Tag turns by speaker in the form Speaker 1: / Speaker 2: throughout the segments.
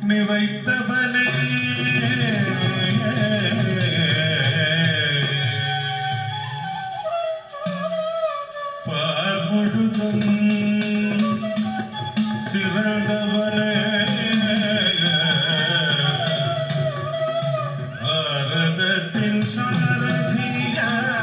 Speaker 1: நிறைத்தவனே பார்முழுதும் சிறந்தவனே ഭാരതത്തിൻ സാരഥിയ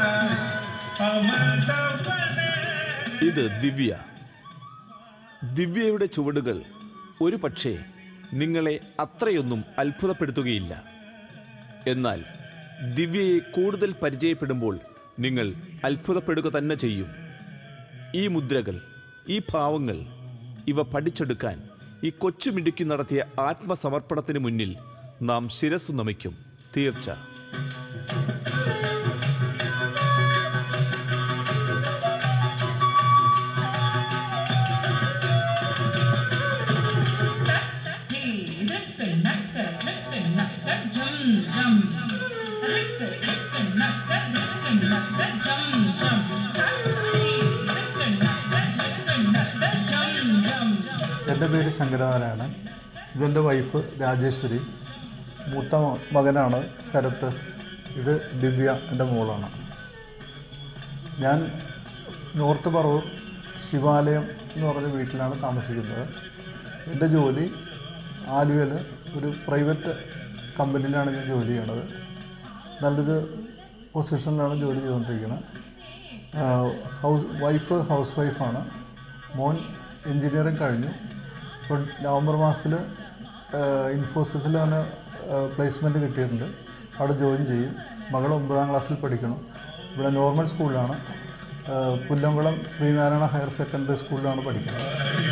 Speaker 1: അമർത്തവനേ
Speaker 2: ഇത് ദിവ്യ ദിവ്യയുടെ ചുവടുകൾ ഒരു പക്ഷേ നിങ്ങളെ അത്രയൊന്നും അത്ഭുതപ്പെടുത്തുകയില്ല എന്നാൽ ദിവ്യയെ കൂടുതൽ പരിചയപ്പെടുമ്പോൾ നിങ്ങൾ അത്ഭുതപ്പെടുക തന്നെ ചെയ്യും ഈ മുദ്രകൾ ഈ ഭാവങ്ങൾ ഇവ പഠിച്ചെടുക്കാൻ ഈ കൊച്ചുമിടുക്കി നടത്തിയ ആത്മസമർപ്പണത്തിന് മുന്നിൽ നാം ശിരസ് നമിക്കും തീർച്ച
Speaker 3: എൻ്റെ പേര് ശങ്കരനാരായണൻ ഇതെൻ്റെ വൈഫ് രാജേശ്വരി മൂത്ത മ- മകനാണ് ശരത്തസ് ഇത് ദിവ്യ എൻ്റെ മോളാണ് ഞാൻ നോർത്ത് പറവൂർ ശിവാലയം എന്ന് പറഞ്ഞ വീട്ടിലാണ് താമസിക്കുന്നത് എൻ്റെ ജോലി ആലുവയിൽ ഒരു പ്രൈവറ്റ് കമ്പനിയിലാണ് ഞാൻ ജോലി ചെയ്യണത് നല്ലൊരു പൊസിഷനിലാണ് ജോലി ചെയ്തുകൊണ്ടിരിക്കുന്നത് ആഹ് ഹൗസ് വൈഫ് ഹൗസ് വൈഫാണ് മോൻ എൻജിനീയറിങ് കഴിഞ്ഞു ഇപ്പോൾ നവംബർ മാസത്തിൽ ഇൻഫോസിസിലാണ് പ്ലേസ്മെൻറ്റ് കിട്ടിയിട്ടുണ്ട് അവിടെ ജോയിൻ ചെയ്യും മകൾ ഒമ്പതാം ക്ലാസ്സിൽ പഠിക്കണം ഇവിടെ നോർമൽ സ്കൂളിലാണ് ആഹ് പുല്ലംകുളം ശ്രീനാരായണ ഹയർ സെക്കൻഡറി സ്കൂളിലാണ് പഠിക്കുന്നത്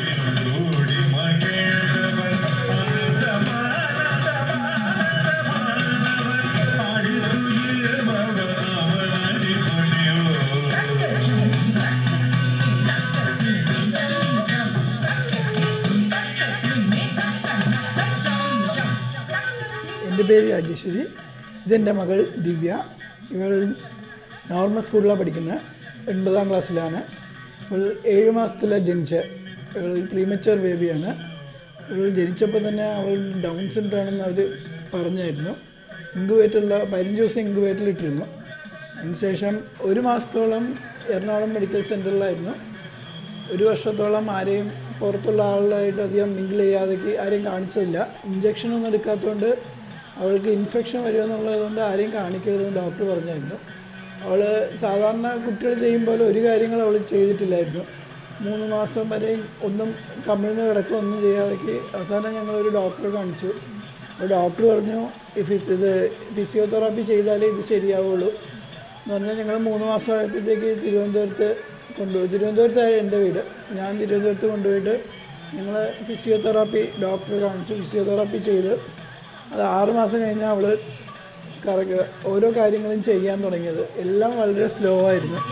Speaker 4: എൻ്റെ പേര് രാജേശ്വരി ഇതെൻ്റെ മകൾ ദിവ്യ ഇവൾ നോർമൽ സ്കൂളിലാണ് പഠിക്കുന്നത് ഒൻപതാം ക്ലാസ്സിലാണ് ഇവൾ ഏഴ് മാസത്തിലാണ് ജനിച്ച ഇവൾ പ്രീമച്ചർ ബേബിയാണ് ഇവൾ ജനിച്ചപ്പോൾ തന്നെ അവൾ ഡൗൺ സിൻഡ്രോം ആണെന്ന് അവർ പറഞ്ഞായിരുന്നു ഇൻക്യുബേറ്ററിൽ പതിനഞ്ച് ദിവസം ഇൻക്യുബേറ്ററിൽ ഇട്ടിരുന്നു അതിനുശേഷം ഒരു മാസത്തോളം എറണാകുളം മെഡിക്കൽ സെൻറ്ററിലായിരുന്നു ഒരു വർഷത്തോളം ആരെയും പുറത്തുള്ള ആളുകളായിട്ട് അധികം മിങ്കിൾ ചെയ്യാതെ ആരെയും കാണിച്ചില്ല ഇഞ്ചക്ഷനൊന്നും എടുക്കാത്തതുകൊണ്ട് അവൾക്ക് ഇൻഫെക്ഷൻ വരുമെന്നുള്ളതുകൊണ്ട് ആരെയും കാണിക്കരുതെന്ന് ഡോക്ടർ പറഞ്ഞായിരുന്നു അവൾ സാധാരണ കുട്ടികൾ ചെയ്യും പോലെ ഒരു കാര്യങ്ങൾ അവൾ ചെയ്തിട്ടില്ലായിരുന്നു മൂന്ന് മാസം വരെ ഒന്നും കമ്മിഴ്ന്ന് കിടക്കുക ഒന്നും ചെയ്യാതെ അവസാനം ഞങ്ങളൊരു ഡോക്ടറെ കാണിച്ചു അപ്പോൾ ഡോക്ടർ പറഞ്ഞു ഈ ഫിസ് ഇത് ഫിസിയോതെറാപ്പി ചെയ്താലേ ഇത് ശരിയാവുള്ളൂ എന്ന് പറഞ്ഞാൽ ഞങ്ങൾ മൂന്ന് മാസമായപ്പോഴത്തേക്ക് തിരുവനന്തപുരത്ത് കൊണ്ടുപോയി തിരുവനന്തപുരത്തായി എൻ്റെ വീട് ഞാൻ തിരുവനന്തപുരത്ത് കൊണ്ടുപോയിട്ട് ഞങ്ങൾ ഫിസിയോതെറാപ്പി ഡോക്ടറെ കാണിച്ചു ഫിസിയോതെറാപ്പി ചെയ്ത് അത് ആറ് മാസം കഴിഞ്ഞാൽ അവൾ കറക്റ്റ് ഓരോ കാര്യങ്ങളും ചെയ്യാൻ തുടങ്ങിയത് എല്ലാം വളരെ സ്ലോ ആയിരുന്നു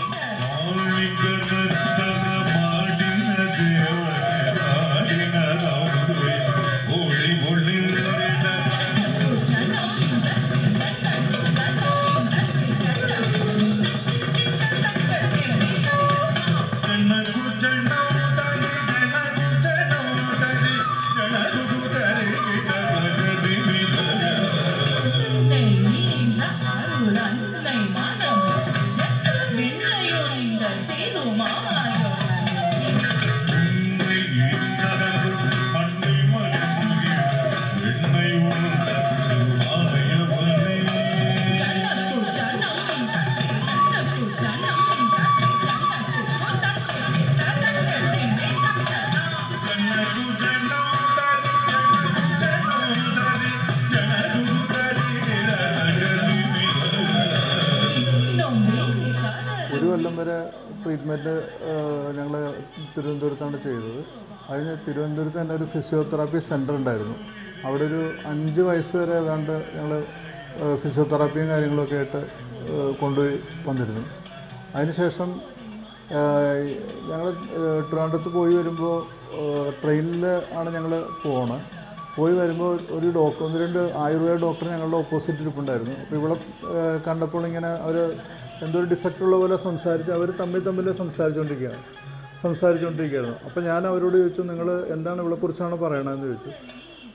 Speaker 3: ഒരു കൊല്ലം വരെ ട്രീറ്റ്മെൻറ്റ് ഞങ്ങൾ തിരുവനന്തപുരത്താണ് ചെയ്തത് അതിന് തിരുവനന്തപുരത്ത് തന്നെ ഒരു ഫിസിയോതെറാപ്പി സെൻറ്റർ ഉണ്ടായിരുന്നു അവിടെ ഒരു അഞ്ച് വയസ്സ് വരെ ഏതാണ്ട് ഞങ്ങൾ ഫിസിയോതെറാപ്പിയും കാര്യങ്ങളൊക്കെ ആയിട്ട് ഏഹ് കൊണ്ടുപോയി വന്നിരുന്നു അതിനുശേഷം ഞങ്ങൾ ട്രിവാൻഡ്രത്ത് പോയി വരുമ്പോൾ ട്രെയിനിൽ ആണ് ഞങ്ങൾ പോണത് പോയി വരുമ്പോൾ ഒരു ഡോക്ടർ ഒന്ന് രണ്ട് ആയുർവേദ ഡോക്ടർ ഞങ്ങളുടെ ഓപ്പോസിറ്റ് ഇരിപ്പുണ്ടായിരുന്നു അപ്പോൾ ഇവിടെ ഏഹ് കണ്ടപ്പോൾ ഇങ്ങനെ അവർ എന്തോ ഒരു ഡിഫക്റ്റ് ഉള്ള പോലെ സംസാരിച്ച് അവർ തമ്മിൽ തമ്മിൽ സംസാരിച്ചുകൊണ്ടിരിക്കുകയാണ് സംസാരിച്ചുകൊണ്ടിരിക്കുകയായിരുന്നു അപ്പോൾ ഞാൻ അവരോട് ചോദിച്ചു നിങ്ങൾ എന്താണ് ഇവളെക്കുറിച്ചാണ് പറയണതെന്ന് ചോദിച്ചു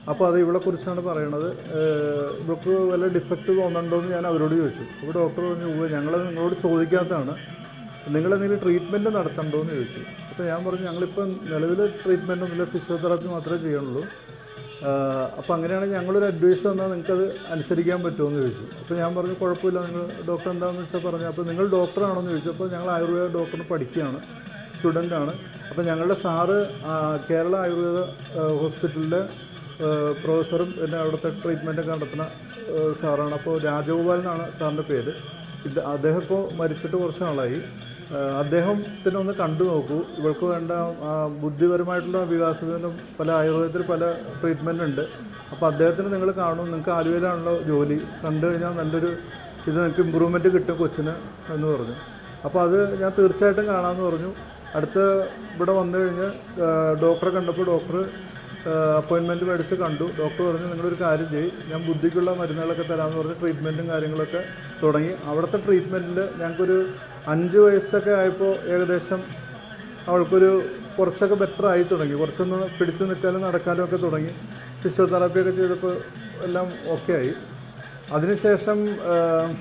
Speaker 3: അപ്പോൾ അത് ഇവളെക്കുറിച്ചാണ് പറയണത് ഏഹ് ഇവൾക്ക് വല്ല ഡിഫക്റ്റ് തോന്നുന്നുണ്ടോ എന്ന് ഞാൻ അവരോട് ചോദിച്ചു അപ്പോൾ ഡോക്ടർ പറഞ്ഞു ഉവ്വ് ഞങ്ങൾ നിങ്ങളോട് ചോദിക്കാത്തതാണ് നിങ്ങൾ എന്തെങ്കിലും ട്രീറ്റ്മെൻറ്റ് നടത്തണ്ടോ എന്ന് ചോദിച്ചു അപ്പോൾ ഞാൻ പറഞ്ഞു ഞങ്ങളിപ്പോൾ നിലവിൽ ട്രീറ്റ്മെൻറ്റ് ഒന്നുമില്ല ഫിസിയോതെറാപ്പി മാത്രമേ ചെയ്യണുള്ളൂ അപ്പോൾ അങ്ങനെയാണെങ്കിൽ ഞങ്ങളൊരു അഡ്വൈസ് തന്നാൽ നിങ്ങൾക്കത് അനുസരിക്കാൻ പറ്റുമോ എന്ന് ചോദിച്ചു അപ്പോൾ ഞാൻ പറഞ്ഞു കുഴപ്പമില്ല നിങ്ങൾ ഡോക്ടർ എന്താണെന്ന് വെച്ചാൽ പറഞ്ഞു അപ്പോൾ നിങ്ങൾ ഡോക്ടറാണോ എന്ന് ചോദിച്ചു അപ്പോൾ ഞങ്ങൾ ആയുർവേദ ഡോക്ടറിന് പഠിക്കുകയാണ് സ്റ്റുഡൻ്റാണ് അപ്പോൾ ഞങ്ങളുടെ സാറ് ആ, കേരള ആയുർവേദ ആ, ഹോസ്പിറ്റലിലെ ആ, പ്രൊഫസറും പിന്നെ അവിടുത്തെ ട്രീറ്റ്മെൻറ്റൊക്കെ നടത്തുന്ന ആ, സാറാണ് അപ്പോൾ രാജഗോപാൽ എന്നാണ് സാറിൻ്റെ പേര് ഇത് അദ്ദേഹം ഇപ്പോൾ മരിച്ചിട്ട് കുറച്ച് നാളായി ആ, അദ്ദേഹത്തിനെ ഒന്ന് കണ്ടു നോക്കൂ ഇവൾക്ക് വേണ്ട ആ, ബുദ്ധിപരമായിട്ടുള്ള വികാസത്തിനും പല ആയുർവേദത്തിൽ പല ട്രീറ്റ്മെൻ്റ് ഉണ്ട് അപ്പോൾ അദ്ദേഹത്തിന് നിങ്ങൾ കാണും നിങ്ങൾക്ക് ആലുവയിലാണല്ലോ ജോലി കണ്ടു കഴിഞ്ഞാൽ നല്ലൊരു ഇത് നിങ്ങൾക്ക് ഇമ്പ്രൂവ്മെൻറ്റ് കിട്ടും കൊച്ചിന് എന്ന് പറഞ്ഞു അപ്പോൾ അത് ഞാൻ തീർച്ചയായിട്ടും കാണാമെന്ന് പറഞ്ഞു അടുത്ത ഇവിടെ വന്നു കഴിഞ്ഞ് ആ, ഡോക്ടറെ കണ്ടപ്പോൾ ഡോക്ടർ അപ്പോയിൻമെൻറ്റ് മേടിച്ച് കണ്ടു ഡോക്ടർ പറഞ്ഞു നിങ്ങളൊരു കാര്യം ചെയ്യും ഞാൻ ബുദ്ധിക്കുള്ള മരുന്നുകളൊക്കെ തരാമെന്ന് പറഞ്ഞ് ട്രീറ്റ്മെൻറ്റും കാര്യങ്ങളൊക്കെ തുടങ്ങി അവിടുത്തെ ട്രീറ്റ്മെൻറ്റിൽ ഞങ്ങൾക്കൊരു അഞ്ച് വയസ്സൊക്കെ ആയപ്പോൾ ഏകദേശം അവൾക്കൊരു കുറച്ചൊക്കെ ബെറ്റർ ആയി തുടങ്ങി കുറച്ചൊന്ന് പിടിച്ച് നിൽക്കാനും നടക്കാനും ഒക്കെ തുടങ്ങി ഫിസിയോതെറാപ്പിയൊക്കെ ചെയ്തപ്പോൾ എല്ലാം ഓക്കെ ആയി അതിനുശേഷം ആ,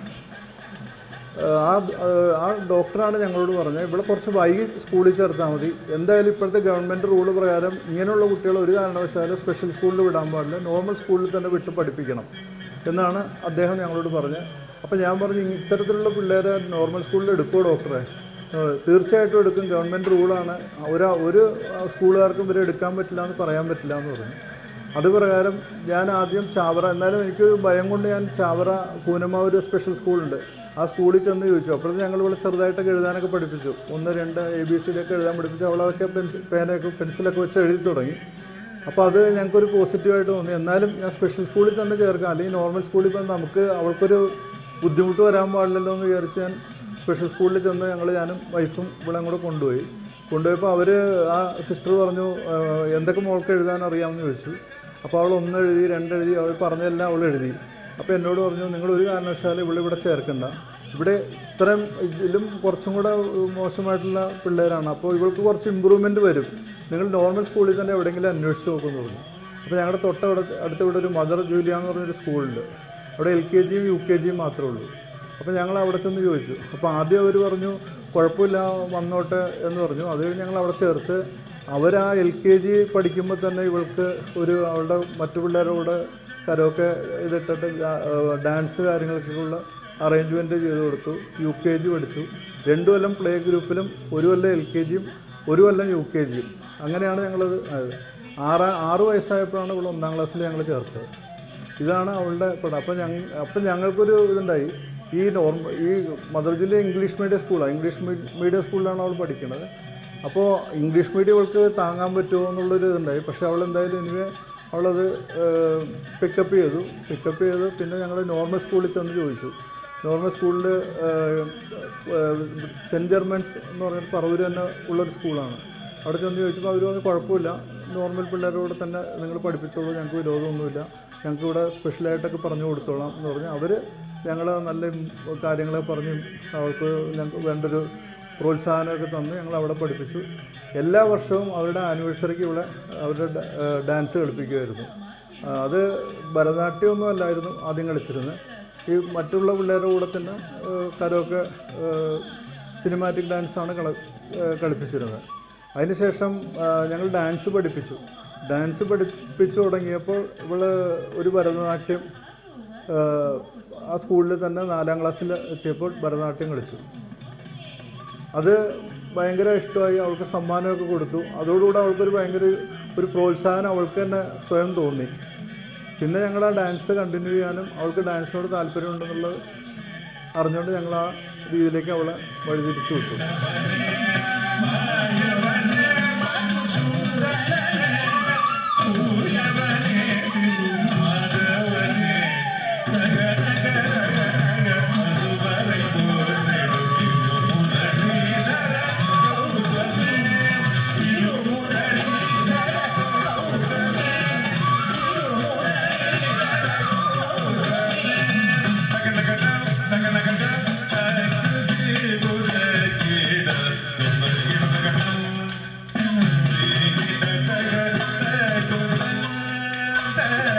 Speaker 3: ആ ആ ഡോക്ടറാണ് ഞങ്ങളോട് പറഞ്ഞത് ഇവിടെ കുറച്ച് വൈകി സ്കൂളിൽ ചേർത്താൽ മതി എന്തായാലും ഇപ്പോഴത്തെ ഗവൺമെൻറ് റൂള് പ്രകാരം ഇങ്ങനെയുള്ള കുട്ടികൾ ഒരു കാരണവശാലും സ്പെഷ്യൽ സ്കൂളിൽ വിടാൻ പാടില്ല നോർമൽ സ്കൂളിൽ തന്നെ വിട്ട് പഠിപ്പിക്കണം എന്നാണ് അദ്ദേഹം ഞങ്ങളോട് പറഞ്ഞത് അപ്പോൾ ഞാൻ പറഞ്ഞു "ഇ- ഇത്തരത്തിലുള്ള പിള്ളേരെ നോർമൽ സ്കൂളിൽ എടുക്കുമോ ഡോക്ടറെ ഏഹ് തീർച്ചയായിട്ടും എടുക്കും ഗവൺമെൻറ് റൂളാണ് ഒരു ഒരു സ്കൂളുകാർക്കും ഇവരെ എടുക്കാൻ പറ്റില്ല എന്ന് പറയാൻ പറ്റില്ല എന്ന് പറഞ്ഞു അത് പ്രകാരം ഞാൻ ആദ്യം ചാവറ എന്നാലും എനിക്ക് ഭയം കൊണ്ട് ഞാൻ ചാവറ കൂനമാവൂർ സ്പെഷ്യൽ സ്കൂളുണ്ട് ആ സ്കൂളിൽ ചെന്ന് ചോദിച്ചു അപ്പോഴത്തെ ഞങ്ങൾ ഇവിടെ ചെറുതായിട്ടൊക്കെ എഴുതാനൊക്കെ പഠിപ്പിച്ചു ഒന്ന് രണ്ട് എ ബി സി ഡി ഒക്കെ എഴുതാൻ പഠിപ്പിച്ചു അവളതൊക്കെ പെൻസിൽ പേനയൊക്കെ പെൻസിലൊക്കെ വെച്ച് എഴുതി തുടങ്ങി അപ്പോൾ അത് ഞങ്ങൾക്കൊരു പോസിറ്റീവായിട്ട് തോന്നി എന്നാലും ഞാൻ സ്പെഷ്യൽ സ്കൂളിൽ തന്നെ ചേർക്കാം അല്ലെങ്കിൽ നോർമൽ സ്കൂളിൽ ഇപ്പം നമുക്ക് അവൾക്കൊരു ബുദ്ധിമുട്ട് വരാൻ പാടില്ലല്ലോ എന്ന് വിചാരിച്ച് ഞാൻ സ്പെഷ്യൽ സ്കൂളിൽ ചെന്ന് ഞങ്ങൾ ഞാനും വൈഫും ഇവിടെ കൂടെ കൊണ്ടുപോയി കൊണ്ടുപോയപ്പോൾ അവർ ആ സിസ്റ്റർ പറഞ്ഞു "ആ, എന്തൊക്കെ മോൾക്ക് എഴുതാൻ അറിയാമെന്ന് ചോദിച്ചു അപ്പോൾ അവൾ ഒന്ന് എഴുതി രണ്ടെഴുതി അവൾ പറഞ്ഞതെല്ലാം അവൾ എഴുതി അപ്പോൾ എന്നോട് പറഞ്ഞു നിങ്ങൾ ഒരു കാരണവശാലും ഇവിടെ ഇവിടെ ചേർക്കണ്ട ഇവിടെ ഇത്രയും ഇതിലും കുറച്ചും കൂടെ മോശമായിട്ടുള്ള പിള്ളേരാണ് അപ്പോൾ ഇവൾക്ക് കുറച്ച് ഇമ്പ്രൂവ്മെൻറ്റ് വരും നിങ്ങൾ നോർമൽ സ്കൂളിൽ തന്നെ എവിടെയെങ്കിലും അന്വേഷിച്ച് നോക്കുമെന്ന് പറഞ്ഞു അപ്പോൾ ഞങ്ങളുടെ തൊട്ടവിടെ അടുത്ത് ഇവിടെ ഒരു മദർ ജൂലിയ എന്ന് പറഞ്ഞൊരു സ്കൂളുണ്ട് അവിടെ എൽ കെ ജിയും യു കെ ജിയും മാത്രമേ ഉള്ളൂ അപ്പോൾ ഞങ്ങൾ അവിടെ ചെന്ന് ചോദിച്ചു അപ്പോൾ ആദ്യം അവർ പറഞ്ഞു കുഴപ്പമില്ല വന്നോട്ടെ എന്ന് പറഞ്ഞു അത് കഴിഞ്ഞ് ഞങ്ങൾ അവിടെ ചേർത്ത് അവർ ആ എൽ കെ ജി പഠിക്കുമ്പോൾ തന്നെ ഇവൾക്ക് ഒരു അവളുടെ മറ്റു പിള്ളേരുടെ കൂടെ കരോക്കെ ഇതിട്ടിട്ട് ഡാൻസ് കാര്യങ്ങൾക്കുള്ള അറേഞ്ച്മെൻറ്റ് ചെയ്ത് കൊടുത്തു യു കെ ജി പഠിച്ചു രണ്ടു കൊല്ലം പ്ലേ ഗ്രൂപ്പിലും ഒരു കൊല്ലം എൽ കെ ജിയും ഒരു കൊല്ലം യു കെ ജിയും അങ്ങനെയാണ് ഞങ്ങളത് ആയത് ആറ് ആറ് വയസ്സായപ്പോഴാണ് ഇവിടെ ഒന്നാം ക്ലാസ്സിൽ ഞങ്ങൾ ചേർത്തത് ഇതാണ് അവളുടെ പടം അപ്പം ഞങ്ങൾ അപ്പം ഞങ്ങൾക്കൊരു ഇതുണ്ടായി ഈ നോർമ ഈ മദർ ജില്ല ഇംഗ്ലീഷ് മീഡിയം സ്കൂളാണ് ഇംഗ്ലീഷ് മീഡിയം സ്കൂളിലാണ് അവൾ പഠിക്കുന്നത് അപ്പോൾ ഇംഗ്ലീഷ് മീഡിയം അവൾക്ക് താങ്ങാൻ പറ്റുമോ എന്നുള്ളൊരു ഇതുണ്ടായി പക്ഷേ അവൾ എന്തായാലും എനിവേ അവളത് പിക്കപ്പ് ചെയ്തു പിക്കപ്പ് ചെയ്തു പിന്നെ ഞങ്ങൾ നോർമൽ സ്കൂളിൽ ചെന്ന് ചോദിച്ചു നോർമൽ സ്കൂളിൽ സെൻറ്റ് ജർമ്മൻസ് എന്ന് പറഞ്ഞ പറവൂർ തന്നെ ഉള്ളൊരു സ്കൂളാണ് അവിടെ ചെന്ന് ചോദിച്ചപ്പോൾ അവർ പറഞ്ഞു കുഴപ്പമില്ല നോർമൽ പിള്ളേരോട് തന്നെ നിങ്ങൾ പഠിപ്പിച്ചോളൂ ഞങ്ങൾക്ക് വിരോധമൊന്നുമില്ല ഞങ്ങൾക്ക് ഇവിടെ സ്പെഷ്യലായിട്ടൊക്കെ പറഞ്ഞു കൊടുത്തോളാം എന്ന് പറഞ്ഞ് അവർ ഞങ്ങൾ നല്ല കാര്യങ്ങളൊക്കെ പറഞ്ഞ് അവർക്ക് ഞങ്ങൾക്ക് വേണ്ടൊരു പ്രോത്സാഹനമൊക്കെ തന്ന് ഞങ്ങൾ അവിടെ പഠിപ്പിച്ചു എല്ലാ വർഷവും അവരുടെ ആനിവേഴ്സറിക്ക് ഇവിടെ അവരുടെ ഡ- ഏഹ് ഡാൻസ് കളിപ്പിക്കുമായിരുന്നു ആ, അത് ഭരതനാട്യമൊന്നും അല്ലായിരുന്നു ആദ്യം കളിച്ചിരുന്നത് ഈ മറ്റുള്ള പിള്ളേരുടെ കൂടെ തന്നെ ഏഹ് കരോക്കെ ഏഹ് സിനിമാറ്റിക് ഡാൻസാണ് കള ഏഹ് കളിപ്പിച്ചിരുന്നത് അതിനുശേഷം ആ, ഞങ്ങൾ ഡാൻസ് പഠിപ്പിച്ചു ഡാൻസ് പഠിപ്പിച്ചു തുടങ്ങിയപ്പോൾ ഇവള് ഒരു ഭരതനാട്യം ആ, ആ സ്കൂളിൽ തന്നെ നാലാം ക്ലാസ്സിൽ എത്തിയപ്പോൾ ഭരതനാട്യം കളിച്ചു അത് ഭയങ്കര ഇഷ്ടമായി അവൾക്ക് സമ്മാനമൊക്കെ കൊടുത്തു അതോടുകൂടി അവൾക്കൊരു ഭയങ്കര ഒരു പ്രോത്സാഹനം അവൾക്ക് തന്നെ സ്വയം തോന്നി പിന്നെ ഞങ്ങൾ ആ ഡാൻസ് കണ്ടിന്യൂ ചെയ്യാനും അവൾക്ക് ഡാൻസിനോട് താല്പര്യമുണ്ടെന്നുള്ളത് അറിഞ്ഞുകൊണ്ട് ഞങ്ങൾ ആ രീതിയിലേക്ക് അവളെ വഴിതിരിച്ചു വിട്ടു
Speaker 1: Thank you.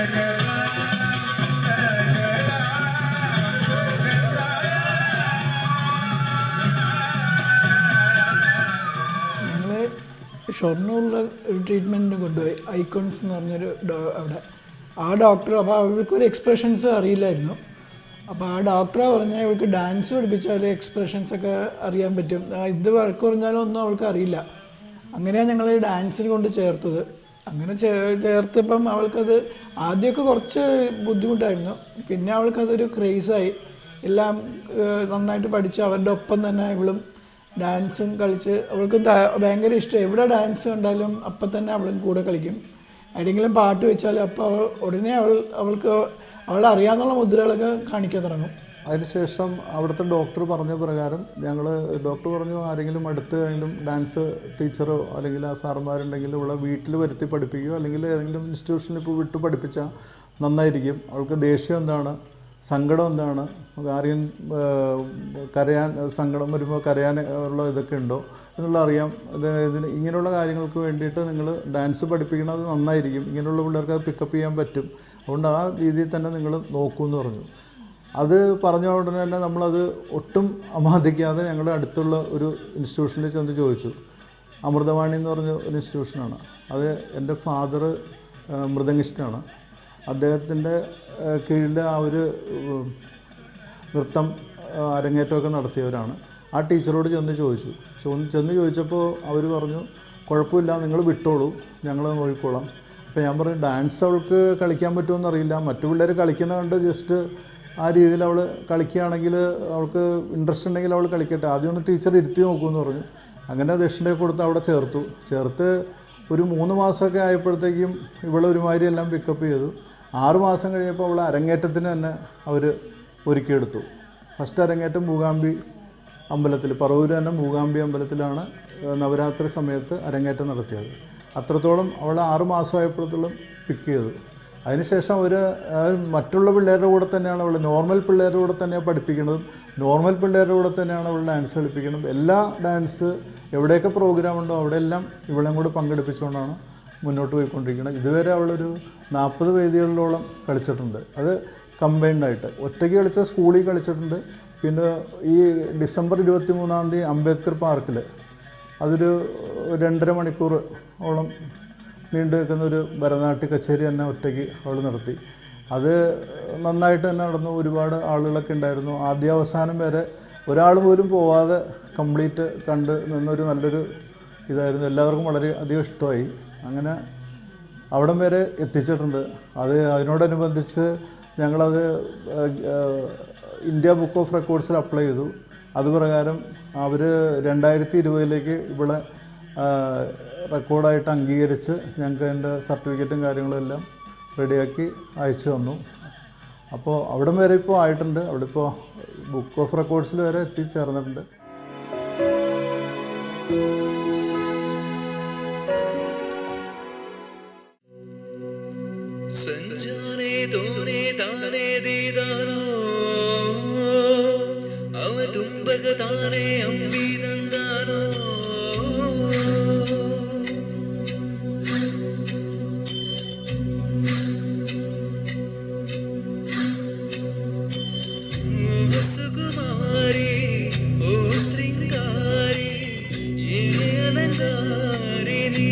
Speaker 4: ഞങ്ങൾ ഷൊർണൂരിൽ ഒരു ട്രീറ്റ്മെൻറ്റിന് കൊണ്ടുപോയി ഐക്കോൺസ് എന്ന് പറഞ്ഞൊരു ഡോ- അവിടെ ആ ഡോക്ടർ അപ്പോൾ അവൾക്കൊരു എക്സ്പ്രഷൻസ് അറിയില്ലായിരുന്നു അപ്പോൾ ആ ഡോക്ടറെ പറഞ്ഞാൽ അവൾക്ക് ഡാൻസ് പഠിപ്പിച്ചാൽ എക്സ്പ്രഷൻസ് ഒക്കെ അറിയാൻ പറ്റും ആ, ഇത് വഴക്ക് പറഞ്ഞാലും ഒന്നും അവൾക്ക് അറിയില്ല അങ്ങനെയാണ് ഞങ്ങൾ ഡാൻസിന് കൊണ്ട് ചേർത്തത് അങ്ങനെ ചേ ചേർത്തപ്പം അവൾക്കത് ആദ്യമൊക്കെ കുറച്ച് ബുദ്ധിമുട്ടായിരുന്നു പിന്നെ അവൾക്കതൊരു ക്രേസായി എല്ലാം ഏഹ്, നന്നായിട്ട് പഠിച്ച് അവരുടെ ഒപ്പം തന്നെ ഇവളും ഡാൻസും കളിച്ച് അവൾക്ക് ത- ഭയങ്കര ഇഷ്ടം എവിടെ ഡാൻസ് കണ്ടാലും അപ്പം തന്നെ അവളും കൂടെ കളിക്കും ഏതെങ്കിലും പാട്ട് വെച്ചാൽ അപ്പോൾ അവൾ ഉടനെ അവൾ അവൾക്ക് അവൾ അറിയാവുന്ന മുദ്രകളൊക്കെ കാണിക്കാൻ തുടങ്ങും
Speaker 3: അതിനുശേഷം അവിടുത്തെ ഡോക്ടർ പറഞ്ഞ പ്രകാരം ഞങ്ങൾ ഡോക്ടർ പറഞ്ഞു ആരെങ്കിലും അടുത്ത് ഏതെങ്കിലും ഡാൻസ് ടീച്ചറോ അല്ലെങ്കിൽ ആ സാറന്മാരുണ്ടെങ്കിൽ ഇവിടെ വീട്ടിൽ വരുത്തി പഠിപ്പിക്കുകയോ അല്ലെങ്കിൽ ഏതെങ്കിലും ഇൻസ്റ്റിറ്റ്യൂഷനിൽ ഇപ്പോൾ വിട്ട് പഠിപ്പിച്ചാൽ നന്നായിരിക്കും അവൾക്ക് ദേഷ്യം എന്താണ് സങ്കടം എന്താണ് ആരെയും ഏഹ്, കരയാൻ സങ്കടം വരുമ്പോൾ കരയാൻ ഉള്ള ഇതൊക്കെ ഉണ്ടോ എന്നുള്ള അറിയാം ഇത് ഇതിന് ഇങ്ങനെയുള്ള കാര്യങ്ങൾക്ക് വേണ്ടിയിട്ട് നിങ്ങൾ ഡാൻസ് പഠിപ്പിക്കുന്നത് നന്നായിരിക്കും ഇങ്ങനെയുള്ള പിള്ളേർക്ക് അത് പിക്കപ്പ് ചെയ്യാൻ പറ്റും അതുകൊണ്ട് ആ രീതിയിൽ തന്നെ നിങ്ങൾ നോക്കൂ എന്ന് പറഞ്ഞു അത് പറഞ്ഞ ഉടനെ തന്നെ നമ്മളത് ഒട്ടും അമാദിക്കാതെ ഞങ്ങളുടെ അടുത്തുള്ള ഒരു ഇൻസ്റ്റിറ്റ്യൂഷനിൽ ചെന്ന് ചോദിച്ചു അമൃതവാണി എന്ന് പറഞ്ഞ ഒരു ഇൻസ്റ്റിറ്റ്യൂഷനാണ് അത് എൻ്റെ ഫാദർ മൃദംഗിസ്റ്റാണ് അദ്ദേഹത്തിൻ്റെ കീഴിൽ ആ ഒരു ഉം, നൃത്തം ആ, അരങ്ങേറ്റമൊക്കെ നടത്തിയവരാണ് ആ ടീച്ചറോട് ചെന്ന് ചോദിച്ചു ചോ- ചെന്ന് ചോദിച്ചപ്പോൾ അവർ പറഞ്ഞു കുഴപ്പമില്ല നിങ്ങൾ വിട്ടോളൂ ഞങ്ങൾ നോക്കിക്കോളാം അപ്പോൾ ഞാൻ പറഞ്ഞു ഡാൻസ് അവൾക്ക് കളിക്കാൻ പറ്റുമെന്ന് അറിയില്ല മറ്റു പിള്ളേർ കളിക്കുന്ന കണ്ട് ജസ്റ്റ് ആ രീതിയിൽ അവൾ കളിക്കുകയാണെങ്കിൽ അവൾക്ക് ഇൻട്രസ്റ്റ് ഉണ്ടെങ്കിൽ അവൾ കളിക്കട്ടെ ആദ്യം ഒന്ന് ടീച്ചർ ഇരുത്തി നോക്കുമെന്ന് പറഞ്ഞു അങ്ങനെ ദക്ഷിണയൊക്കെ കൊടുത്ത് അവിടെ ചേർത്തു ചേർത്ത് ഒരു മൂന്ന് മാസമൊക്കെ ആയപ്പോഴത്തേക്കും ഇവളെ ഒരുമാതിരി എല്ലാം പിക്കപ്പ് ചെയ്തു ആറ് മാസം കഴിഞ്ഞപ്പോൾ അവൾ അരങ്ങേറ്റത്തിന് തന്നെ അവർ ഒരുക്കിയെടുത്തു ഫസ്റ്റ് അരങ്ങേറ്റം മൂകാംബി അമ്പലത്തിൽ പറവൂർ തന്നെ മൂകാംബി അമ്പലത്തിലാണ് ഏഹ്, നവരാത്രി സമയത്ത് അരങ്ങേറ്റം നടത്തിയത് അത്രത്തോളം അവൾ ആറ് മാസമായപ്പോഴത്തോളം പിക്ക് ചെയ്തു അതിനുശേഷം അവർ മറ്റുള്ള പിള്ളേരുടെ കൂടെ തന്നെയാണ് അവൾ നോർമൽ പിള്ളേരുടെ കൂടെ തന്നെയാണ് പഠിപ്പിക്കുന്നതും നോർമൽ പിള്ളേരുടെ കൂടെ തന്നെയാണ് അവൾ ഡാൻസ് കളിപ്പിക്കുന്നത് എല്ലാ ഡാൻസ് എവിടെയൊക്കെ പ്രോഗ്രാം ഉണ്ടോ അവിടെയെല്ലാം ഇവളെയും കൂടെ പങ്കെടുപ്പിച്ചുകൊണ്ടാണ് മുന്നോട്ട് പോയിക്കൊണ്ടിരിക്കുന്നത് ഇതുവരെ അവളൊരു നാൽപ്പത് വേദികളിലോളം കളിച്ചിട്ടുണ്ട് അത് കമ്പൈൻഡ് ആയിട്ട് ഒറ്റയ്ക്ക് കളിച്ച സ്കൂളിൽ കളിച്ചിട്ടുണ്ട് പിന്നെ ഈ ഡിസംബർ ഇരുപത്തി മൂന്നാം തീയതി അംബേദ്കർ പാർക്കിൽ അതൊരു രണ്ടര മണിക്കൂർ ഓളം നീണ്ടു നിൽക്കുന്ന ഒരു ഭരതനാട്യ കച്ചേരി തന്നെ ഒറ്റയ്ക്ക് അവൾ നടത്തി അത് നന്നായിട്ട് തന്നെ നടന്നു ഒരുപാട് ആളുകളൊക്കെ ഉണ്ടായിരുന്നു ആദ്യാവസാനം വരെ ഒരാൾ പോലും പോവാതെ കംപ്ലീറ്റ് കണ്ട് നിന്നൊരു നല്ലൊരു ഇതായിരുന്നു എല്ലാവർക്കും വളരെ അധികം ഇഷ്ടമായി അങ്ങനെ അവിടം വരെ എത്തിച്ചിട്ടുണ്ട് അത് അതിനോടനുബന്ധിച്ച് ഞങ്ങളത് ഏഹ്, ഏഹ്, ഇന്ത്യ ബുക്ക് ഓഫ് റെക്കോർഡ്സിൽ അപ്ലൈ ചെയ്തു അതുപ്രകാരം അവർ രണ്ടായിരത്തി ഇരുപതിലേക്ക് ഇവിടെ ആഹ്, റെക്കോർഡായിട്ട് അംഗീകരിച്ച് ഞങ്ങൾക്ക് അതിൻ്റെ സർട്ടിഫിക്കറ്റും കാര്യങ്ങളും എല്ലാം റെഡിയാക്കി അയച്ചു തന്നു അപ്പോൾ അവിടം വരെ ഇപ്പോൾ ആയിട്ടുണ്ട് അവിടെ ഇപ്പോൾ ബുക്ക് ഓഫ് റെക്കോർഡ്സിൽ വരെ എത്തിച്ചേർന്നിട്ടുണ്ട്
Speaker 5: ಸಂಜಾನೆ ತೋನೆ ತಾನೇ ದೀದಾನೋ ಅವ ತುಂಬಗ ತಾನೇ ಅಂಬಿದಂದಾನೋ ಓ ಸುಕುಮಾರಿ ಓ ಶೃಂಗಾರಿ ಏನೇ ಅಲಂಕಾರಿ ನೀ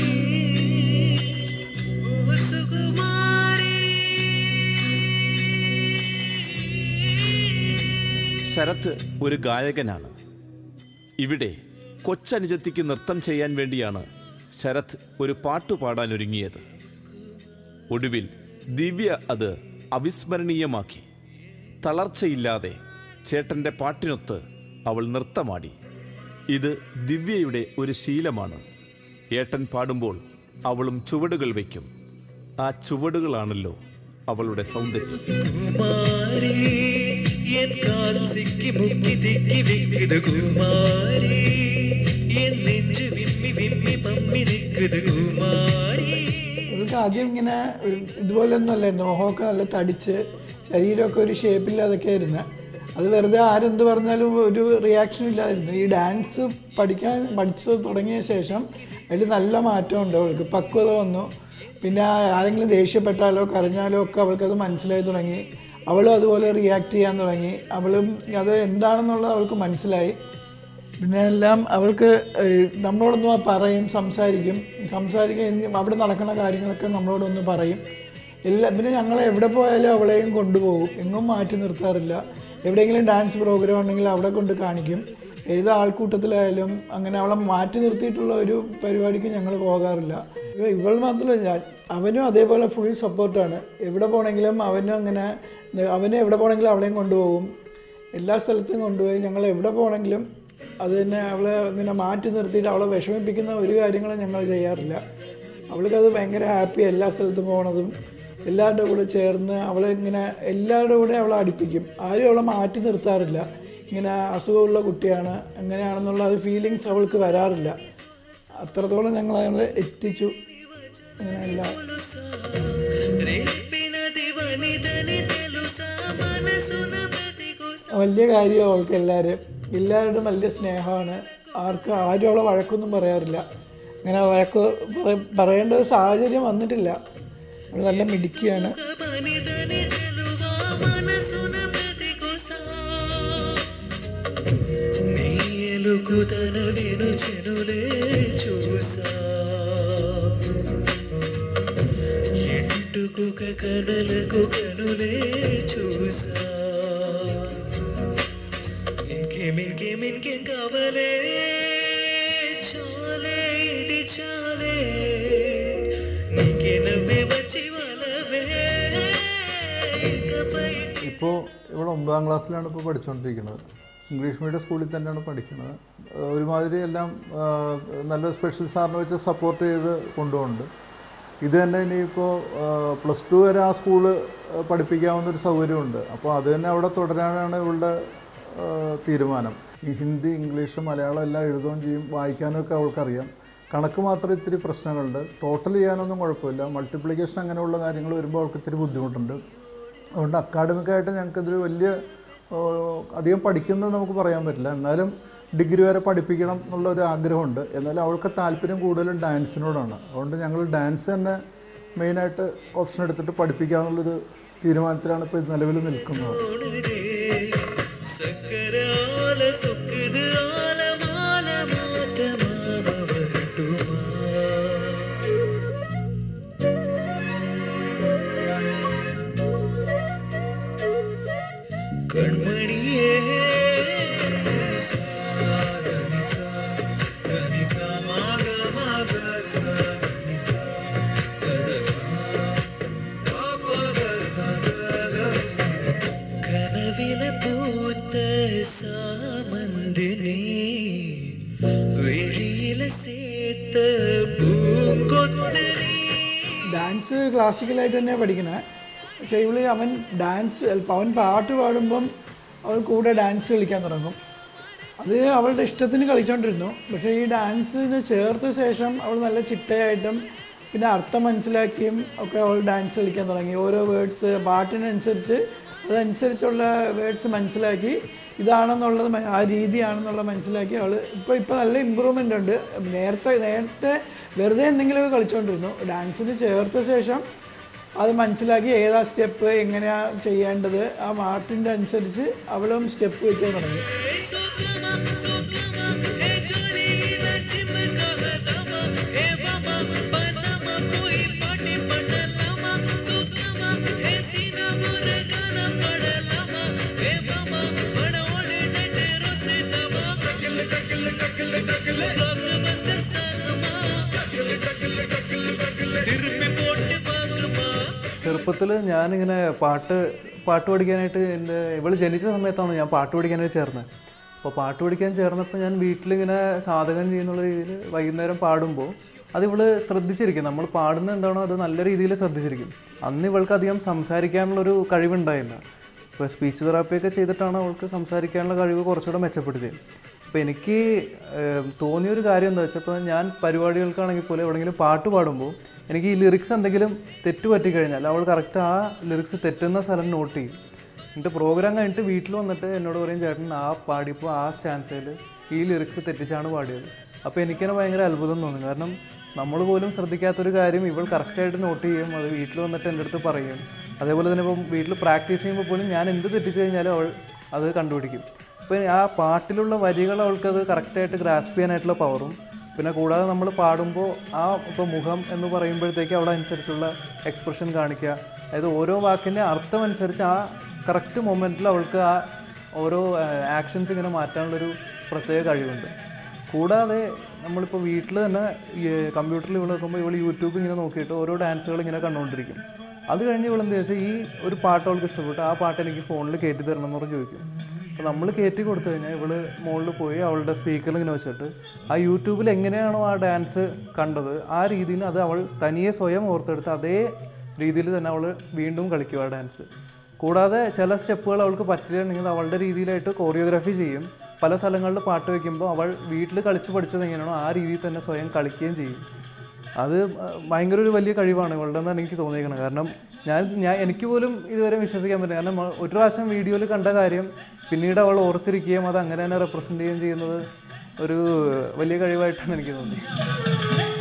Speaker 5: ಓ ಸುಕುಮಾರಿ
Speaker 2: ശരത്ത് ഒരു ഗായകനാണ് ഇവിടെ കൊച്ചനുജത്തിക്ക് നൃത്തം ചെയ്യാൻ വേണ്ടിയാണ് ശരത് ഒരു പാട്ട് പാടാൻ ഒരുങ്ങിയത് ഒടുവിൽ ദിവ്യ അത് അവിസ്മരണീയമാക്കി തളർച്ചയില്ലാതെ ചേട്ടൻ്റെ പാട്ടിനൊത്ത് അവൾ നൃത്തമാടി ഇത് ദിവ്യയുടെ ഒരു ശീലമാണ് ഏട്ടൻ പാടുമ്പോൾ അവളും ചുവടുകൾ വയ്ക്കും ആ ചുവടുകളാണല്ലോ അവളുടെ സൗന്ദര്യം
Speaker 5: കുമാരി എൻ കാൽ സിക്കി മുക്കി തിക്കി വിക്കുത് കുമാരി എൻ നെഞ്ചു വിമ്മി വിമ്മി പമ്മി നിൽക്കുത് കുമാരി
Speaker 4: ഇവർക്ക് ആദ്യം ഇങ്ങനെ ഒരു ഇതുപോലൊന്നും അല്ലായിരുന്നു മോഹമൊക്കെ നല്ല തടിച്ച് ശരീരമൊക്കെ ഒരു ഷേപ്പില്ലാതൊക്കെ ആയിരുന്നു അത് വെറുതെ ആരെന്ത് പറഞ്ഞാലും ഒരു റിയാക്ഷനും ഇല്ലായിരുന്നു ഈ ഡാൻസ് പഠിക്കാൻ പഠിച്ചു തുടങ്ങിയ ശേഷം അതിൽ നല്ല മാറ്റമുണ്ട് അവൾക്ക് പക്വത വന്നു പിന്നെ ആരെങ്കിലും ദേഷ്യപ്പെട്ടാലോ കരഞ്ഞാലോ ഒക്കെ അവൾക്കത് മനസ്സിലായി തുടങ്ങി അവളും അതുപോലെ റിയാക്ട് ചെയ്യാൻ തുടങ്ങി അവളും അത് എന്താണെന്നുള്ളത് അവൾക്ക് മനസ്സിലായി പിന്നെ എല്ലാം അവൾക്ക് ഏഹ്, നമ്മളോടൊന്ന് പറയും സംസാരിക്കും സംസാരിക്കും അവിടെ നടക്കുന്ന കാര്യങ്ങളൊക്കെ നമ്മളോടൊന്ന് പറയും എല്ലാ പിന്നെ ഞങ്ങൾ എവിടെ പോയാലും അവളെയും കൊണ്ടുപോകും എങ്ങും മാറ്റി നിർത്താറില്ല എവിടെയെങ്കിലും ഡാൻസ് പ്രോഗ്രാം ഉണ്ടെങ്കിൽ അവിടെ കൊണ്ട് കാണിക്കും ഏത് ആൾക്കൂട്ടത്തിലായാലും അങ്ങനെ അവളെ മാറ്റി നിർത്തിയിട്ടുള്ള ഒരു പരിപാടിക്ക് ഞങ്ങൾ പോകാറില്ല ഇവ- ഇവൾ മാത്രമല്ല ഞാൻ അവനും അതേപോലെ ഫുൾ സപ്പോർട്ടാണ് എവിടെ പോകണമെങ്കിലും അവനും അങ്ങനെ അവന് എവിടെ പോകണമെങ്കിലും അവളെയും കൊണ്ടുപോകും എല്ലാ സ്ഥലത്തും കൊണ്ടുപോയി ഞങ്ങൾ എവിടെ പോകണമെങ്കിലും അത് തന്നെ അവളെ ഇങ്ങനെ മാറ്റി നിർത്തിയിട്ട് അവളെ വിഷമിപ്പിക്കുന്ന ഒരു കാര്യങ്ങളും ഞങ്ങൾ ചെയ്യാറില്ല അവൾക്കത് ഭയങ്കര ഹാപ്പി എല്ലാ സ്ഥലത്തും പോകണതും എല്ലാവരുടെ കൂടെ ചേർന്ന് അവളെ ഇങ്ങനെ എല്ലാവരുടെ കൂടെ അവളെ അടുപ്പിക്കും ആരും അവളെ മാറ്റി നിർത്താറില്ല ഇങ്ങനെ അസുഖമുള്ള കുട്ടിയാണ് അങ്ങനെയാണെന്നുള്ള ഒരു ഫീലിങ്സ് അവൾക്ക് വരാറില്ല അത്രത്തോളം ഞങ്ങൾ അവളെ എത്തിച്ചു അങ്ങനെ എല്ലാം
Speaker 5: తెలుసా రేపినది వనిదని తెలుసా మనసున ప్రతి గుస
Speaker 4: വലിയ കാര്യം അവൾക്ക് എല്ലാവരും എല്ലാവരുടെയും വലിയ സ്നേഹമാണ് ആർക്കും ആരും അവളെ വഴക്കൊന്നും പറയാറില്ല അങ്ങനെ വഴക്ക് പറ- പറയേണ്ട ഒരു സാഹചര്യം വന്നിട്ടില്ല അവൾ നല്ല മിടുക്കിയാണ്
Speaker 5: వనిదని చెలువా మనసున ప్రతి గుస నీ ఎలుగుదల వెను చెనులే చూసా ఎంటుకుక కనలకు కనులే చూసా ఇంకేం ఇంకేం ఇంకేం కావాలే చాలే ఇది చాలే నీకే నవ్వే వచ్చి వాళ్ళవే ఇకపై
Speaker 3: ഇപ്പോൾ ഇവിടെ ഒമ്പതാം ക്ലാസ്സിലാണ് ഇപ്പോൾ പഠിച്ചുകൊണ്ടിരിക്കുന്നത് ഇംഗ്ലീഷ് മീഡിയം സ്കൂളിൽ തന്നെയാണ് പഠിക്കുന്നത് ഏഹ് ഒരുമാതിരി എല്ലാം ആഹ് നല്ല സ്പെഷ്യൽ സാറിനെ വെച്ച് സപ്പോർട്ട് ചെയ്ത് കൊണ്ടുപോകുന്നുണ്ട് ഇത് തന്നെ ഇനിയിപ്പോൾ പ്ലസ് ടു വരെ ആ സ്കൂള് പഠിപ്പിക്കാവുന്ന ഒരു സൗകര്യമുണ്ട് അപ്പോൾ അത് തന്നെ അവിടെ തുടരാനാണ് ഇവളുടെ ആഹ് തീരുമാനം ഈ ഹിന്ദി ഇംഗ്ലീഷ് മലയാളം എല്ലാം എഴുതുകയും ചെയ്യും വായിക്കാനും ഒക്കെ അവൾക്കറിയാം കണക്ക് മാത്രം ഇത്തിരി പ്രശ്നങ്ങളുണ്ട് ടോട്ടൽ ചെയ്യാനൊന്നും കുഴപ്പമില്ല മൾട്ടിപ്ലിക്കേഷൻ അങ്ങനെയുള്ള കാര്യങ്ങൾ വരുമ്പോൾ അവൾക്ക് ഇത്തിരി ബുദ്ധിമുട്ടുണ്ട് അതുകൊണ്ട് അക്കാഡമിക്കായിട്ട് ഞങ്ങൾക്കിതൊരു വലിയ ഓ, അധികം പഠിക്കുന്നത് നമുക്ക് പറയാൻ പറ്റില്ല എന്നാലും ഡിഗ്രി വരെ പഠിപ്പിക്കണം എന്നുള്ള ഒരു ആഗ്രഹമുണ്ട് എന്നാലും അവൾക്ക് താല്പര്യം കൂടുതലും ഡാൻസിനോടാണ് അതുകൊണ്ട് ഞങ്ങൾ ഡാൻസ് തന്നെ മെയിനായിട്ട് ഓപ്ഷൻ എടുത്തിട്ട് പഠിപ്പിക്കാമെന്നുള്ളൊരു തീരുമാനത്തിലാണ് ഇപ്പോൾ ഇത് നിലവിൽ നിൽക്കുന്നത്
Speaker 5: ஓடுதே சக்கரால சொக்குது ஆலமால மாத்த மாம வரட்டுமா கண்மணியே சாரனிசா கனிசா மாக மாக சாரனிசா கதசா കനവില പൂത്ത സാമന്തിനി വെഴിയില സേത്ത പൂങ്കൊത്തനി
Speaker 4: ഡാൻസ് ക്ലാസിക്കലായിട്ട് തന്നെയാണ് പഠിക്കണേ പക്ഷേ ഇവള് അവൻ ഡാൻസ് അവൻ പാട്ട് പാടുമ്പം അവൾ കൂടെ ഡാൻസ് കളിക്കാൻ തുടങ്ങും അത് അവളുടെ ഇഷ്ടത്തിന് കളിച്ചുകൊണ്ടിരുന്നു പക്ഷേ ഈ ഡാൻസിന് ചേർത്ത ശേഷം അവൾ നല്ല ചിട്ടയായിട്ടും പിന്നെ അർത്ഥം മനസ്സിലാക്കിയും ഒക്കെ അവൾ ഡാൻസ് കളിക്കാൻ തുടങ്ങി ഓരോ വേർഡ്സ് പാട്ടിനനുസരിച്ച് അതനുസരിച്ചുള്ള വേർഡ്സ് മനസ്സിലാക്കി ഇതാണെന്നുള്ളത് മ- ആ രീതിയാണെന്നുള്ള മനസ്സിലാക്കി അവൾ ഇപ്പോൾ ഇപ്പോൾ നല്ല ഇമ്പ്രൂവ്മെൻ്റ് ഉണ്ട് നേരത്തെ നേരത്തെ വെറുതെ എന്തെങ്കിലുമൊക്കെ കളിച്ചുകൊണ്ടിരുന്നു ഡാൻസിന് ചേർത്ത ശേഷം അത് മനസ്സിലാക്കി ഏതാ സ്റ്റെപ്പ് എങ്ങനെയാണ് ചെയ്യേണ്ടത് ആ പാട്ടിൻ്റെ അനുസരിച്ച് അവളും സ്റ്റെപ്പ് വയ്ക്കാൻ തുടങ്ങി
Speaker 5: സുഖമ സുഖമ ഹേ ജോലിയില ചിമ്മകഹതമ ഹേ വമ പനമ പോയി പാട്ടി പടലമ സുഖമ ഹേ സീന മുരഗന പടലമ ഹേ വമ പടോളെ നटे रोसेതമ ടക്കല ടക്കല ടക്കല ടക്കല ബ്ലോക്ക് ബസ്റ്റർ സനമ ടക്കല ടക്കല ടക്കല ടക്കല തിരുപ്പി പോട്ട് പാക്കുമാ
Speaker 6: ചെറുപ്പത്തിൽ ഞാനിങ്ങനെ പാട്ട് പാട്ട് പഠിക്കാനായിട്ട് എൻ്റെ ഇവൾ ജനിച്ച സമയത്താണ് ഞാൻ പാട്ട് പഠിക്കാനായിട്ട് ചേർന്നത് അപ്പോൾ പാട്ട് പഠിക്കാൻ ചേർന്നപ്പോൾ ഞാൻ വീട്ടിലിങ്ങനെ സാധകം ചെയ്യുന്നുള്ള രീതിയിൽ വൈകുന്നേരം പാടുമ്പോൾ അത് ഇവള് ശ്രദ്ധിച്ചിരിക്കും നമ്മൾ പാടുന്നത് എന്താണോ അത് നല്ല രീതിയിൽ ശ്രദ്ധിച്ചിരിക്കും അന്ന് ഇവൾക്ക് അധികം സംസാരിക്കാനുള്ളൊരു കഴിവുണ്ടായില്ല ഇപ്പോൾ സ്പീച്ച് തെറാപ്പിയൊക്കെ ചെയ്തിട്ടാണ് അവൾക്ക് സംസാരിക്കാനുള്ള കഴിവ് കുറച്ചുകൂടെ മെച്ചപ്പെടുത്തിയത് അപ്പോൾ എനിക്ക് ഏം, തോന്നിയൊരു കാര്യം എന്താ വെച്ചപ്പോൾ ഞാൻ പരിപാടികൾക്കാണെങ്കിൽ പോലും എവിടെയെങ്കിലും പാട്ട് പാടുമ്പോൾ എനിക്ക് ഈ ലിറിക്സ് എന്തെങ്കിലും തെറ്റ് പറ്റിക്കഴിഞ്ഞാൽ അവൾ കറക്റ്റ് ആ ലിറിക്സ് തെറ്റുന്ന സ്ഥലം നോട്ട് ചെയ്യും എന്നിട്ട് പ്രോഗ്രാം കഴിഞ്ഞിട്ട് വീട്ടിൽ വന്നിട്ട് എന്നോട് പറയും ചേട്ടൻ ആ പാടിയപ്പോൾ ആ സ്റ്റാൻസയിൽ ഈ ലിറിക്സ് തെറ്റിച്ചാണ് പാടിയത് അപ്പോൾ എനിക്കെന്നെ ഭയങ്കര അത്ഭുതം തോന്നി കാരണം നമ്മൾ പോലും ശ്രദ്ധിക്കാത്തൊരു കാര്യം ഇവൾ കറക്റ്റായിട്ട് നോട്ട് ചെയ്യും അത് വീട്ടിൽ വന്നിട്ട് എൻ്റെ അടുത്ത് പറയും അതേപോലെ തന്നെ ഇപ്പം വീട്ടിൽ പ്രാക്ടീസ് ചെയ്യുമ്പോൾ പോലും ഞാൻ എന്ത് തെറ്റിച്ച് കഴിഞ്ഞാലും അവൾ അത് കണ്ടുപിടിക്കും അപ്പോൾ ആ പാട്ടിലുള്ള വരികൾ അവൾക്കത് കറക്റ്റായിട്ട് ഗ്രാസ്പ് ചെയ്യാനായിട്ടുള്ള പവറും പിന്നെ കൂടാതെ നമ്മൾ പാടുമ്പോൾ ആ ഇപ്പോൾ മുഖം എന്ന് പറയുമ്പോഴത്തേക്ക് അവിടെ അനുസരിച്ചുള്ള എക്സ്പ്രഷൻ കാണിക്കുക അതായത് ഓരോ വാക്കിൻ്റെ അർത്ഥം അനുസരിച്ച് ആ കറക്റ്റ് മൊമെൻറ്റിൽ അവൾക്ക് ആ ഓരോ ആക്ഷൻസ് ഇങ്ങനെ മാറ്റാനുള്ളൊരു പ്രത്യേക കഴിവുണ്ട് കൂടാതെ നമ്മളിപ്പോൾ വീട്ടിൽ തന്നെ കമ്പ്യൂട്ടറിൽ ഇവിടെ നോക്കുമ്പോൾ ഇവൾ യൂട്യൂബ് ഇങ്ങനെ നോക്കിയിട്ട് ഓരോ ഡാൻസുകൾ ഇങ്ങനെ കണ്ടുകൊണ്ടിരിക്കും അത് കഴിഞ്ഞ് ഇവളെന്ത് വെച്ചാൽ ഈ ഒരു പാട്ട് അവൾക്ക് ഇഷ്ടപ്പെട്ടു ആ പാട്ട് എനിക്ക് ഫോണിൽ കയറ്റി തരണം എന്ന് പറഞ്ഞ് ചോദിക്കും അപ്പോൾ നമ്മൾ കയറ്റി കൊടുത്തു കഴിഞ്ഞാൽ ഇവള് മുകളിൽ പോയി അവളുടെ സ്പീക്കറിൽ ഇങ്ങനെ വെച്ചിട്ട് ആ യൂട്യൂബിൽ എങ്ങനെയാണോ ആ ഡാൻസ് കണ്ടത് ആ രീതിയിൽ അത് അവൾ തനിയെ സ്വയം ഓർത്തെടുത്ത് അതേ രീതിയിൽ തന്നെ അവൾ വീണ്ടും കളിക്കും ആ ഡാൻസ് കൂടാതെ ചില സ്റ്റെപ്പുകൾ അവൾക്ക് പറ്റില്ലെങ്കിൽ അവളുടെ രീതിയിലായിട്ട് കോറിയോഗ്രാഫി ചെയ്യും പല സ്ഥലങ്ങളിൽ പാട്ട് വയ്ക്കുമ്പോൾ അവൾ വീട്ടിൽ കളിച്ച് പഠിച്ചത് എങ്ങനെയാണോ ആ രീതിയിൽ തന്നെ സ്വയം കളിക്കുകയും ചെയ്യും അത് ഭയങ്കര ഒരു വലിയ കഴിവാണ് ഇവളുടെ എന്നാണ് എനിക്ക് തോന്നിയിരിക്കുന്നത് കാരണം ഞാൻ ഞാൻ എനിക്ക് പോലും ഇതുവരെ വിശ്വസിക്കാൻ പറ്റില്ല കാരണം ഒരു പ്രാവശ്യം വീഡിയോയിൽ കണ്ട കാര്യം പിന്നീട് അവൾ ഓർത്തിരിക്കുകയും അത് അങ്ങനെ തന്നെ റെപ്രസെൻ്റ് ചെയ്യുകയും ചെയ്യുന്നത് ഒരു വലിയ കഴിവായിട്ടാണ് എനിക്ക് തോന്നിയത്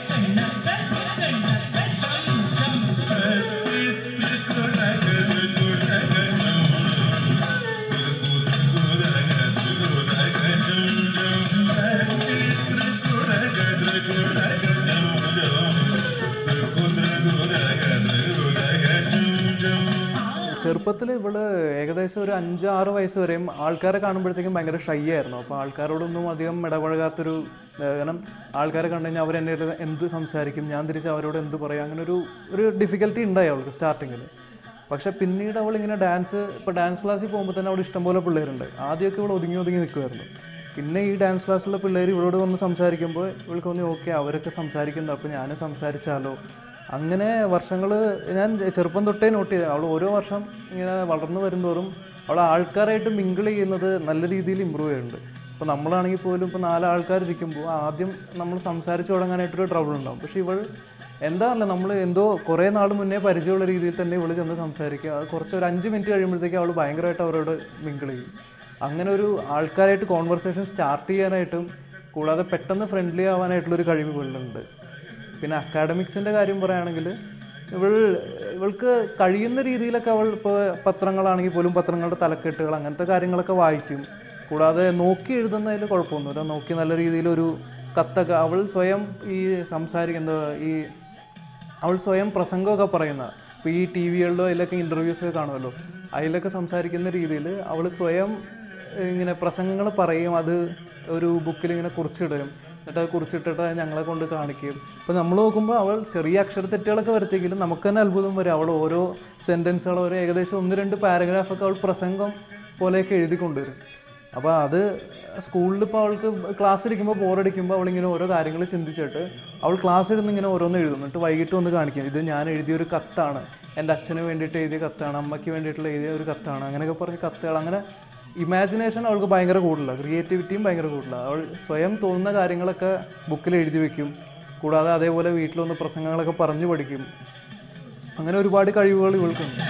Speaker 6: ചെറുപ്പത്തിൽ ഇവള് ഏകദേശം ഒരു അഞ്ച് ആറ് വയസ്സ് വരെയും ആൾക്കാരെ കാണുമ്പോഴത്തേക്കും ഭയങ്കര ഷൈ ആയിരുന്നു അപ്പോൾ ആൾക്കാരോടൊന്നും അധികം ഇടപഴകാത്തൊരു ഏഹ് കാരണം ആൾക്കാരെ കണ്ടു കഴിഞ്ഞാൽ അവരെന്നെ എന്ത് സംസാരിക്കും ഞാൻ തിരിച്ച് അവരോട് എന്ത് പറയും അങ്ങനെ ഒരു ഒരു ഡിഫിക്കൽറ്റി ഉണ്ടായി അവൾക്ക് സ്റ്റാർട്ടിങ്ങിൽ പക്ഷെ പിന്നീട് അവൾ ഇങ്ങനെ ഡാൻസ് ഇപ്പോൾ ഡാൻസ് ക്ലാസ്സിൽ പോകുമ്പോൾ തന്നെ അവിടെ ഇഷ്ടംപോലെ പിള്ളേരുണ്ട് ആദ്യമൊക്കെ ഇവൾ ഒതുങ്ങി ഒതുങ്ങി നിൽക്കുമായിരുന്നു പിന്നെ ഈ ഡാൻസ് ക്ലാസ്സിലുള്ള പിള്ളേർ ഇവളോട് വന്ന് സംസാരിക്കുമ്പോൾ ഇവൾക്ക് തോന്നി ഓക്കെ അവരൊക്കെ സംസാരിക്കുന്നു അപ്പോൾ ഞാനും സംസാരിച്ചാലോ അങ്ങനെ വർഷങ്ങൾ ഞാൻ ചെറുപ്പം തൊട്ടേ നോട്ട് ചെയ്തു അവൾ ഓരോ വർഷം ഇങ്ങനെ വളർന്നു വരുന്തോറും അവൾ ആൾക്കാരായിട്ട് മിങ്കിൾ ചെയ്യുന്നത് നല്ല രീതിയിൽ ഇമ്പ്രൂവ് ചെയ്യുന്നുണ്ട് ഇപ്പോൾ നമ്മളാണെങ്കിൽ പോലും ഇപ്പോൾ നാല് ആൾക്കാരിരിക്കുമ്പോൾ ആദ്യം നമ്മൾ സംസാരിച്ച് തുടങ്ങാനായിട്ടൊരു ട്രബിൾ ഉണ്ടാവും പക്ഷേ ഇവൾ എന്താ അല്ല നമ്മൾ എന്തോ കുറേ നാൾ മുന്നേ പരിചയമുള്ള രീതിയിൽ തന്നെ ഇവൾ ചെന്ന് സംസാരിക്കുക അത് കുറച്ച് ഒരു അഞ്ച് മിനിറ്റ് കഴിയുമ്പോഴത്തേക്ക് അവൾ ഭയങ്കരമായിട്ട് അവരോട് മിങ്കിൾ ചെയ്യും അങ്ങനെ ഒരു ആൾക്കാരായിട്ട് കോൺവെർസേഷൻ സ്റ്റാർട്ട് ചെയ്യാനായിട്ടും കൂടാതെ പെട്ടെന്ന് ഫ്രണ്ട്ലി ആവാനായിട്ടുള്ളൊരു കഴിവ് ഇവളിലുണ്ട് പിന്നെ അക്കാഡമിക്സിൻ്റെ കാര്യം പറയുകയാണെങ്കിൽ ഇവൾ ഇവൾക്ക് കഴിയുന്ന രീതിയിലൊക്കെ അവൾ ഇപ്പോൾ പത്രങ്ങളാണെങ്കിൽ പോലും പത്രങ്ങളുടെ തലക്കെട്ടുകൾ അങ്ങനത്തെ കാര്യങ്ങളൊക്കെ വായിക്കും കൂടാതെ നോക്കി എഴുതുന്നതിൽ കുഴപ്പമൊന്നുമില്ല നോക്കി നല്ല രീതിയിൽ ഒരു കത്തൊക്കെ അവൾ സ്വയം ഈ സംസാരിക്കുന്ന ഈ അവൾ സ്വയം പ്രസംഗമൊക്കെ പറയുന്ന ഇപ്പോൾ ഈ ടി വികളിലോ അതിലൊക്കെ ഇൻ്റർവ്യൂസ് ഒക്കെ കാണുമല്ലോ അതിലൊക്കെ സംസാരിക്കുന്ന രീതിയിൽ അവൾ സ്വയം ഇങ്ങനെ പ്രസംഗങ്ങൾ പറയും അത് ഒരു ബുക്കിൽ ഇങ്ങനെ കുറിച്ചിടും എന്നിട്ട് അത് കുറിച്ചിട്ടിട്ട് അത് ഞങ്ങളെ കൊണ്ട് കാണിക്കും ഇപ്പോൾ നമ്മൾ നോക്കുമ്പോൾ അവൾ ചെറിയ അക്ഷരത്തെറ്റുകളൊക്കെ വരുത്തിയെങ്കിലും നമുക്ക് തന്നെ അത്ഭുതം വരും അവൾ ഓരോ സെൻറ്റൻസുകൾ ഒരു ഏകദേശം ഒന്ന് രണ്ട് പാരഗ്രാഫൊക്കെ അവൾ പ്രസംഗം പോലെയൊക്കെ എഴുതി കൊണ്ടുവരും അപ്പോൾ അത് സ്കൂളിൽ ഇപ്പോൾ അവൾക്ക് ക്ലാസ് ഇരിക്കുമ്പോൾ ബോറടിക്കുമ്പോൾ അവളിങ്ങനെ ഓരോ കാര്യങ്ങൾ ചിന്തിച്ചിട്ട് അവൾ ക്ലാസ് ഇരുന്ന് ഇങ്ങനെ ഓരോന്ന് എഴുതും എന്നിട്ട് വൈകിട്ട് വന്ന് കാണിക്കും ഇത് ഞാൻ എഴുതിയ ഒരു കത്താണ് എൻ്റെ അച്ഛന് വേണ്ടിയിട്ട് എഴുതിയ കത്താണ് അമ്മയ്ക്ക് വേണ്ടിയിട്ടുള്ള എഴുതിയ ഒരു കത്താണ് അങ്ങനെയൊക്കെ പറഞ്ഞ് കത്തുകൾ അങ്ങനെ ഇമാജിനേഷൻ അവൾക്ക് ഭയങ്കര കൂടുതലാണ് ക്രിയേറ്റിവിറ്റിയും ഭയങ്കര കൂടുതലാണ് അവൾ സ്വയം തോന്നുന്ന കാര്യങ്ങളൊക്കെ ബുക്കിൽ എഴുതി വെക്കും കൂടാതെ അതേപോലെ വീട്ടിലൊന്ന് പ്രസംഗങ്ങളൊക്കെ പറഞ്ഞു പഠിക്കും അങ്ങനെ ഒരുപാട് കഴിവുകൾ ഇവൾക്കുണ്ട്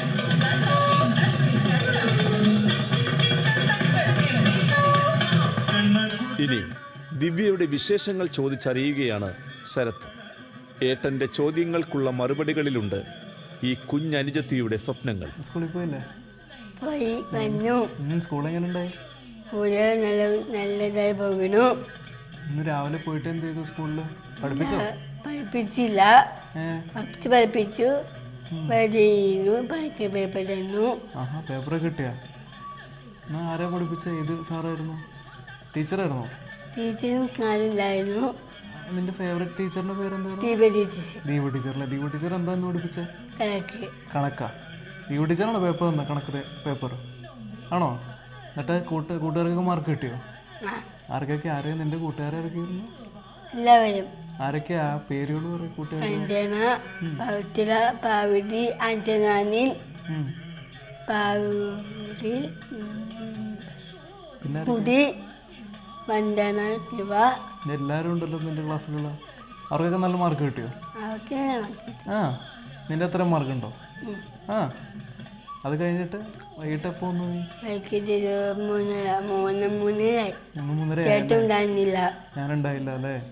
Speaker 2: ഇനി ദിവ്യയുടെ വിശേഷങ്ങൾ ചോദിച്ചറിയുകയാണ് ശരത് ഏട്ടന്റെ ചോദ്യങ്ങൾക്കുള്ള മറുപടികളിലുണ്ട് ഈ കുഞ്ഞനുജത്തിയുടെ സ്വപ്നങ്ങൾ
Speaker 6: സ്കൂളിൽ പോയില്ലേ
Speaker 7: പോയി വന്നു
Speaker 6: സ്കൂൾ എങ്ങനെ ഉണ്ടായി
Speaker 7: പൂജ നല്ല നല്ലതായി പോകുന്നു
Speaker 6: ഇന്ന് രാവിലെ പോയിട്ട് എന്ത് ചെയ്തു സ്കൂളിൽ പഠിപ്പിച്ചോ
Speaker 7: പഠിപ്പിച്ചില്ല
Speaker 6: ഏ
Speaker 7: ഫസ്റ്റ് പഠിപ്പിച്ചു ചെയ്യുന്നു പഠിക്ക പേപ്പർ തന്നു
Speaker 6: ആഹാ പേപ്പർ കിട്ടിയാ എന്നാ ആരാ പഠിപ്പിച്ച ഏത് സാറായിരുന്നു ടീച്ചറായിരുന്നോ
Speaker 7: ടീച്ചറും കാലുണ്ടായിരുന്നു
Speaker 6: നിന്റെ ഫേവറേറ്റ് ടീച്ചറിന്റെ പേരെന്തായിരുന്നു
Speaker 7: ദീപ ടീച്ചർ
Speaker 6: ദീപ ടീച്ചറല്ലേ ദീപ ടീച്ചർ എന്താന്ന് പഠിപ്പിച്ചേ
Speaker 7: കണക്ക്
Speaker 6: കണക്കാ ദീപ ടീച്ചറാണോ പേപ്പർ തന്നെ കണക്ക് പേപ്പർ ആണോ എന്നിട്ട് കൂട്ട് കൂട്ടുകാർക്ക് മാർക്ക് കിട്ടിയോ
Speaker 7: ആ
Speaker 6: ആർക്കൊക്കെ ആരെയും നിന്റെ കൂട്ടുകാരൊക്കെയായിരുന്നു
Speaker 7: എല്ലാവരും
Speaker 6: ആരൊക്കെയാ പേരുകൾ പറയും കൂട്ടുകാർ
Speaker 7: അഞ്ജന പവിത്ര പാവിടി അഞ്ജനാനിൽ
Speaker 6: ഉം.
Speaker 7: പാവുടി
Speaker 6: പിന്നെ
Speaker 7: കുടി വന്ദന ശിവ
Speaker 6: എല്ലാവരും ഉണ്ടല്ലോ നിന്റെ ക്ലാസ്സിലുള്ള അവർക്കൊക്കെ നല്ല മാർക്ക് കിട്ടിയോ
Speaker 7: അവർക്ക് കണക്ക്
Speaker 6: ആ നിന്റെ എത്ര മാർക്ക് ഉണ്ടോ ആ അത് കഴിഞ്ഞിട്ട് വൈകിട്ട് എപ്പോ വന്നു നീ
Speaker 7: വൈകിട്ട് ഒരു മൂന്നര മൂന്ന് മൂന്നരായി
Speaker 6: മൂന്ന് മൂന്നര
Speaker 7: ചേട്ടുണ്ടായിരുന്നില്ല
Speaker 6: ഞാനുണ്ടായില്ല അല്ലേ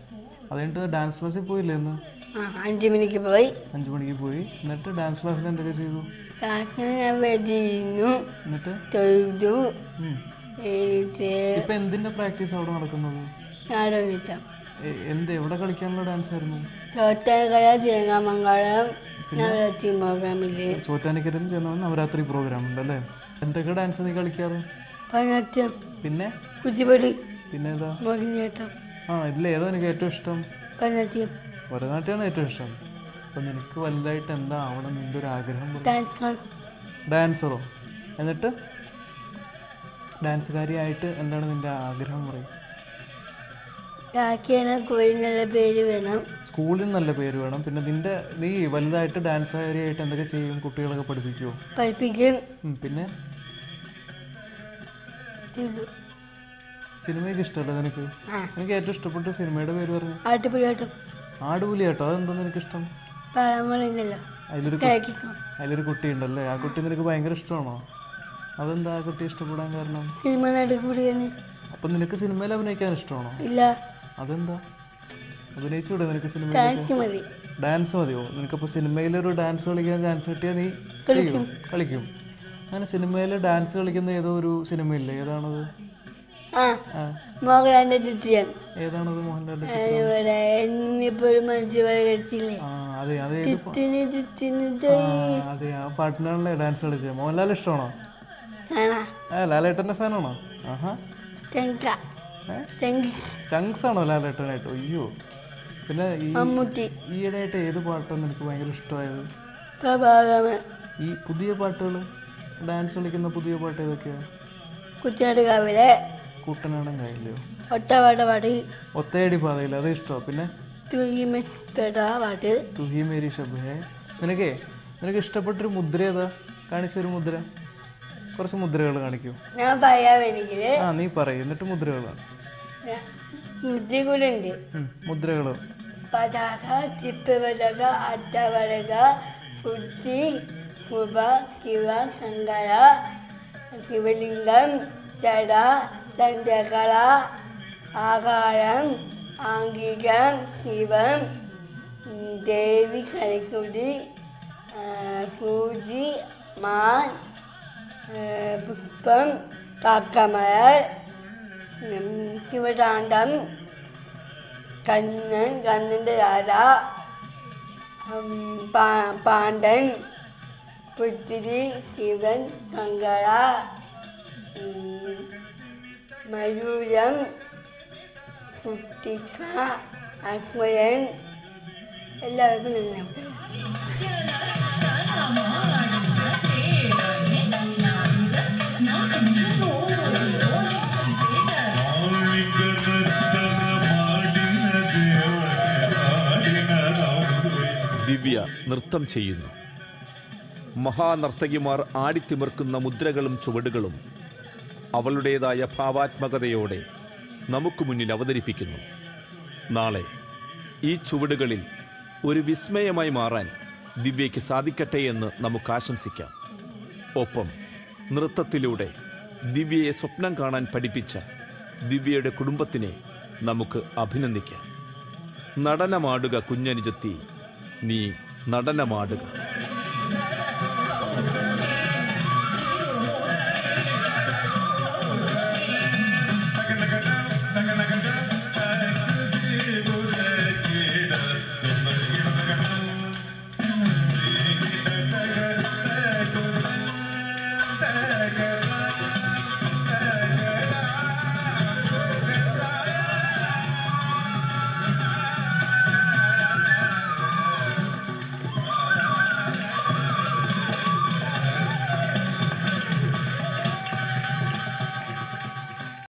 Speaker 6: അത് കഴിഞ്ഞിട്ട് ഡാൻസ് ക്ലാസ്സിൽ പോയില്ലേ ഇന്ന്
Speaker 7: ആ അഞ്ച് മണിക്ക് പോയി
Speaker 6: അഞ്ച് മണിക്ക് പോയി എന്നിട്ട് ഡാൻസ് ക്ലാസ്സിൽ എന്തൊക്കെ ചെയ്തു
Speaker 7: ക്ലാസ്സിൽ ഞാൻ വെച്ചിരുന്നു
Speaker 6: എന്നിട്ട്
Speaker 7: തൊഴുതു
Speaker 6: ഉം.
Speaker 7: എഴുതി
Speaker 6: ഇപ്പൊ എന്തിന്റെ പ്രാക്ടീസ് അവിടെ നടക്കുന്നത്
Speaker 7: നാടകം
Speaker 6: എ- എന്ത് എവിടെ കളിക്കാനുള്ള ഡാൻസ് ആയിരുന്നു
Speaker 7: ചോത്തകര തേങ്ങാമംഗളം നവരാത്രി പ്രോഗ്രാമില്
Speaker 6: ചോറ്റാനിക്കരയിൽ ചെന്ന നവരാത്രി പ്രോഗ്രാം ഉണ്ട് അല്ലേ എന്തൊക്കെ ഡാൻസ് നീ കളിക്കാറ്
Speaker 7: പനത്യം
Speaker 6: പിന്നെ
Speaker 7: കുച്ചിപ്പൊടി
Speaker 6: പിന്നെ ഏതാ
Speaker 7: മോഹിനിയാട്ടം
Speaker 6: ആ ഇതിൽ ഏതാ നിനക്ക് ഏറ്റവും ഇഷ്ടം
Speaker 7: പനത്യം
Speaker 6: ഭരതനാട്യമാണ് ഏറ്റവും ഇഷ്ടം അപ്പം നിനക്ക് വലുതായിട്ട് എന്താ ആവണം നിന്റെ ഒരു ആഗ്രഹം പറ.
Speaker 7: ഡാൻസർ
Speaker 6: ഡാൻസറോ എന്നിട്ട് ഡാൻസുകാരിയായിട്ട് എന്താണ് നിന്റെ ആഗ്രഹം പറയും
Speaker 7: കാക്കിയാണ് കോഴി നല്ല പേര് വേണം
Speaker 6: സ്കൂളിൽ നല്ല പേര് വേണം പിന്നെ നിന്റെ നീ വലുതായിട്ട് ഡാൻസുകാരിയായിട്ട് എന്തൊക്കെ ചെയ്യും കുട്ടികളൊക്കെ പഠിപ്പിക്കുമോ
Speaker 7: പഠിപ്പിക്കും
Speaker 6: ഉം, പിന്നെ
Speaker 7: ചെയ്തു.
Speaker 6: സിനിമയൊക്കെ ഇഷ്ടമല്ലേ നിനക്ക്
Speaker 7: ആ
Speaker 6: എനിക്ക് ഏറ്റവും ഇഷ്ടപ്പെട്ട സിനിമയുടെ പേര് പറഞ്ഞു
Speaker 7: ആട്ടുപുലിയാട്ടം
Speaker 6: ആടുപുലി കേട്ടോ അതെന്താ നിനക്ക് ഇഷ്ടം
Speaker 7: പഴമുളങ്ങല്ലോ
Speaker 6: അതിലൊരു കു-
Speaker 7: കേൾക്കിക്കും
Speaker 6: അതിലൊരു കുട്ടി ഉണ്ടല്ലേ ആ കുട്ടി നിനക്ക് ഭയങ്കര ഇഷ്ടമാണോ അതെന്താ ആ കുട്ടി ഇഷ്ടപ്പെടാൻ കാരണം
Speaker 7: സിനിമ നടുകൂടിയാണ്
Speaker 6: അപ്പം നിനക്ക് സിനിമയിൽ അഭിനയിക്കാൻ ഇഷ്ടമാണോ
Speaker 7: ഇല്ല
Speaker 6: അതെന്താ അഭിനയിച്ചൂടെ നിനക്ക് സിനിമയിൽ
Speaker 7: ഡാൻസ് മതി
Speaker 6: ഡാൻസ് മതിയോ നിനക്കപ്പോൾ സിനിമയിലൊരു ഡാൻസ് കളിക്കാൻ ചാൻസ് കിട്ടിയാൽ നീ ചെയ്യും കളിക്കും അങ്ങനെ സിനിമയിൽ ഡാൻസ് കളിക്കുന്ന ഏതോ ഒരു സിനിമയില്ലേ ഏതാണത്
Speaker 7: ആ
Speaker 6: ആ
Speaker 7: മോഹൻലാലിന്റെ ചിത്രം
Speaker 6: ഏതാണത് മോഹൻലാലിന്റെ
Speaker 7: ഇവിടെ എന്നിപ്പോഴും മനസ്സിൽ കളിച്ചില്ലേ
Speaker 6: ആ അതെ അതെ ഏത് പ-
Speaker 7: തിത്തിന് തിത്തിന്
Speaker 6: ആ, അതെ ആ പാട്ടിനാണല്ലേ ഡാൻസ് കളിച്ചത് മോഹൻലാൽ ഇഷ്ടമാണോ
Speaker 7: കാണാ
Speaker 6: ആ ലാലേട്ടൻ്റെ ഫാനാണോ ആഹാ
Speaker 7: തെങ്ക
Speaker 6: ഏ?
Speaker 7: തെങ്കി
Speaker 6: ചങ്ക്സ് ആണോ ലാലേട്ടനായിട്ട് അയ്യോ പിന്നെ ഈ
Speaker 7: മമ്മൂട്ടി
Speaker 6: ഈയിടെയായിട്ട് ഏത് പാട്ടാണ് നിനക്ക് ഭയങ്കര ഇഷ്ടമായത്
Speaker 7: പ്രഭാകമ
Speaker 6: ഈ പുതിയ പാട്ടുകൾ ഡാൻസ് കളിക്കുന്ന പുതിയ പാട്ട് ഏതൊക്കെയാണ്
Speaker 7: കുറ്റിനാട് കാവിലെ
Speaker 6: കൂട്ടനാടൻ കായല്ലോ
Speaker 7: ഒറ്റപാട്ട പാട്ട്
Speaker 6: ഒത്തയടി പാതയില്ല അത് ഇഷ്ടമാണ് പിന്നെ
Speaker 7: തുകിമേട്ട പാട്ട്
Speaker 6: തുഹി മേരി ഷബ് നിനക്കേ നിനക്ക് ഇഷ്ടപ്പെട്ടൊരു മുദ്ര ഏതാ കാണിച്ചൊരു മുദ്ര കുറച്ച് മുദ്രകൾ കാണിക്കൂ
Speaker 7: ഞാൻ പറയാമെങ്കിൽ
Speaker 6: ആ നീ പറയും എന്നിട്ട് മുദ്രകളാണ്
Speaker 7: മുദ്ര കൂടെ ഉണ്ട്
Speaker 6: മുദ്രകൾ
Speaker 7: പതാക ചിപ്പ് പതാക അട്ടവടക കുച്ചി ശുഭ ശിവ ശങ്കര ശിവലിംഗം ജട ചന്ദ്രകല ആകാരം ആംഗികം ശിവം ഉം, ദേവി സരസ്വതി ആ, സൂചി മാൻ ആ, പുഷ്പം കാക്കമലർ ഉം, ശിവതാണ്ഡം കണ്ണൻ കണ്ണൻ്റെ രാജ ഉം, പാ- പാണ്ഡൻ പുത്തിരി ശിവൻ ശങ്കര ഉം, മയൂരം കുട്ടിക്ക അശ്വരൻ എല്ലാവർക്കും നന്ദി
Speaker 2: ദിവ്യ നൃത്തം ചെയ്യുന്നു മഹാനർത്തകിമാർ ആടിത്തിമിർക്കുന്ന മുദ്രകളും ചുവടുകളും അവളുടേതായ ഭാവാത്മകതയോടെ നമുക്ക് മുന്നിൽ അവതരിപ്പിക്കുന്നു നാളെ ഈ ചുവടുകളിൽ ഒരു വിസ്മയമായി മാറാൻ ദിവ്യയ്ക്ക് സാധിക്കട്ടെ എന്ന് നമുക്ക് ആശംസിക്കാം ഒപ്പം നൃത്തത്തിലൂടെ ദിവ്യയെ സ്വപ്നം കാണാൻ പഠിപ്പിച്ച ദിവ്യയുടെ കുടുംബത്തിനെ നമുക്ക് അഭിനന്ദിക്കാം നടനമാടുക കുഞ്ഞനുജത്തി നീ നടനമാടുക
Speaker 1: Thank you.